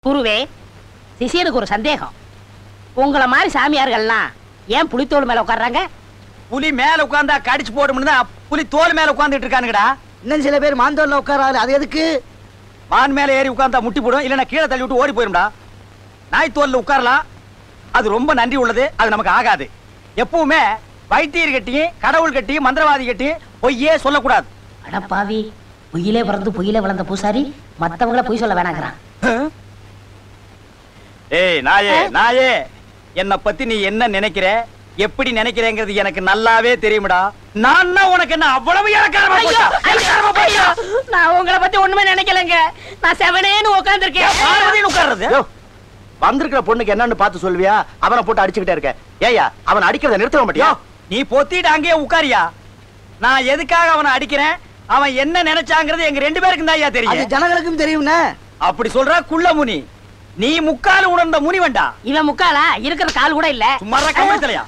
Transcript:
குருவே சிஷியனுக்கு ஒரு சந்தேகம் உங்கள மாதிரி சாமியார்கள்லாம் ஏன் புலித்தோல் மேல உட்கார்றாங்க புலி மேல உட்கார்ந்தா கடிச்சு போடும்னு தான் புலி தோல் மேல உட்கார்ந்துட்டு இருக்கானுங்கடா இன்னும் சில பேர் மாந்தோல்ல உட்காராது அது எதுக்கு மான் மேல ஏறி உட்கார்ந்தா முட்டி போடும் இல்லைன்னா கீழே தள்ளி விட்டு ஓடி போயிரும்டா நாய் தோல்ல உட்காரலாம் அது ரொம்ப நன்றி உள்ளது அது நமக்கு ஆகாது எப்பவுமே வைத்தியர் கட்டியும் கடவுள் கட்டியும் மந்திரவாதி கட்டியும் பொய்யே சொல்லக்கூடாது அட பாவி பொய்யிலே பிறந்து பொய்யிலே வளர்ந்த பூசாரி மத்தவங்கள பொய் சொல்ல வேணாங்கிறான் ஏய் நாயே நாயே என்ன பத்தி நீ என்ன நினைக்கிற எப்படி நினைக்கிறேங்கிறது எனக்கு நல்லாவே தெரியும்டா நான் உனக்கு என்ன அவ்வளவு இறக்காரமா ஐயோ, போச்சா? ஐயோ, இளக்காரமா போச்சா? ஐயோ, நான் உங்களை பத்தி ஒண்ணுமே நினைக்கலங்க நான் செவனேன்னு உட்கார்ந்திருக்கேன் பார்வதின்னு உட்கார்றது யோ, வந்திருக்கிற பொண்ணுக்கு என்னன்னு பார்த்து சொல்வியா அவனை போட்டு அடிச்சுக்கிட்டே இருக்க ஏயா அவன் அடிக்கிறத நிறுத்த மாட்டியா யோ, நீ பொத்திட்டு அங்கேயே உட்காரியா நான் எதுக்காக அவனை அடிக்கிறேன் அவன் என்ன நினைச்சாங்கிறது எங்க ரெண்டு பேருக்கும் தான் ஐயா அது தெரியும் ஜனங்களுக்கும் தெரியும்னே அப்படி சொல்றா குள்ள முனி நீ முக்கால் உணர்ந்த முனி வேண்டா இவன் முக்காலா இருக்கிற கால் கூட இல்ல சும்மா கம்பளத்தலையா